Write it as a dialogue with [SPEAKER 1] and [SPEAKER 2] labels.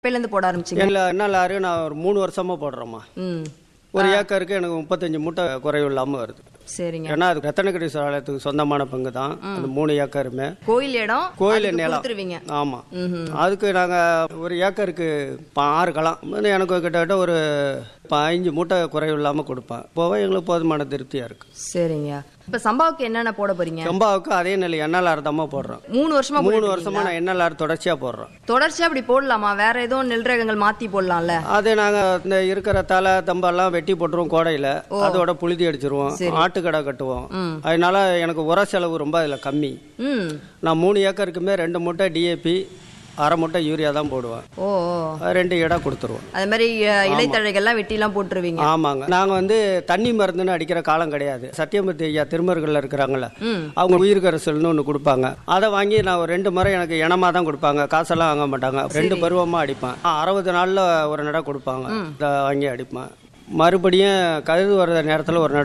[SPEAKER 1] எப்பயிலேருந்து போட ஆரம்பிச்சிங்க
[SPEAKER 2] இல்லை என்ன லாரி நான் ஒரு மூணு வருஷமா போடுறேம்மா
[SPEAKER 1] ம்
[SPEAKER 2] ஒரு ஏக்கருக்கு எனக்கு முப்பத்தஞ்சு மூட்டை குறைவு இல்லாமல் வருது
[SPEAKER 1] சரிங்க
[SPEAKER 2] ஏன்னா அது ரத்தனகிரி சாலத்துக்கு சொந்தமான பங்கு தான் அந்த மூணு ஏக்கருமே
[SPEAKER 1] கோயில் இடம்
[SPEAKER 2] கோயில்
[SPEAKER 1] அதுக்கு
[SPEAKER 2] நிலம்.
[SPEAKER 1] கொடுத்துருவீங்க
[SPEAKER 2] ஆமாம்
[SPEAKER 1] ம்ஹும்.
[SPEAKER 2] அதுக்கு நாங்கள் ஒரு ஏக்கருக்கு ப- ஆறு களம் வந்து எனக்கு கிட்டத்தட்ட ஒரு பதினஞ்சு மூட்டை குறைவு இல்லாமல் கொடுப்பேன் போக எங்களுக்கு போதுமான திருப்தியாக இருக்கு
[SPEAKER 1] சரிங்க இப்ப சம்பாவுக்கு என்னென்ன போட போறீங்க
[SPEAKER 2] செம்பாவுக்கு அதே நெல் எண்ணெய் தாம்மா போடுறோம்
[SPEAKER 1] மூணு வருஷமா
[SPEAKER 2] மூணு
[SPEAKER 1] போட்டுட்டு
[SPEAKER 2] வருஷமா நான் எண்ணெய் தொடர்ச்சியாக போடுறோம்
[SPEAKER 1] தொடர்ச்சியா அப்படி போடலாமா வேற எதுவும் நெல் ரகங்கள் மாத்தி போடலாம்ல
[SPEAKER 2] அது நாங்கள் இந்த இருக்கிற தலை தம்பெல்லாம் வெட்டி போட்டுருவோம் கோடையில் அதோட புழுதி அடிச்சிருவோம் ஆட்டுக்கடை கட்டுவோம்
[SPEAKER 1] ம்.
[SPEAKER 2] அதனால எனக்கு உர செலவு ரொம்ப அதில் கம்மி
[SPEAKER 1] ம்
[SPEAKER 2] நான் மூணு ஏக்கருக்குமே ரெண்டு மூட்டை டிஏபி அரை மூட்டை யூரியா தான் போடுவேன்
[SPEAKER 1] ஓ ஓ.
[SPEAKER 2] அது ரெண்டு இடம் கொடுத்துருவோம்
[SPEAKER 1] அது மாதிரி அஹ், இலைத்தழைகள்லாம் வெட்டிலாம் போட்டுருவீங்க
[SPEAKER 2] ஆமாங்க நாங்கள் வந்து தண்ணி மருந்துன்னு அடிக்கிற காலம் கிடையாது சத்தியமூர்த்தி ஐயா திருமருகளில் இருக்கிறாங்களே
[SPEAKER 1] ம்
[SPEAKER 2] அவங்க உயிர் கரைசல்னு ஒன்று கொடுப்பாங்க அதை வாங்கி நான் ஒரு ரெண்டு முறை எனக்கு இனமாக தான் கொடுப்பாங்க காசெல்லாம் வாங்க மாட்டாங்க ரெண்டு பருவமாக அடிப்பேன் ஆ, அறுபது நாளில் ஒரு நடை கொடுப்பாங்க இதை வாங்கி அடிப்பேன் மறுபடியும் கழுது வர்ற நேரத்தில் ஒரு நடை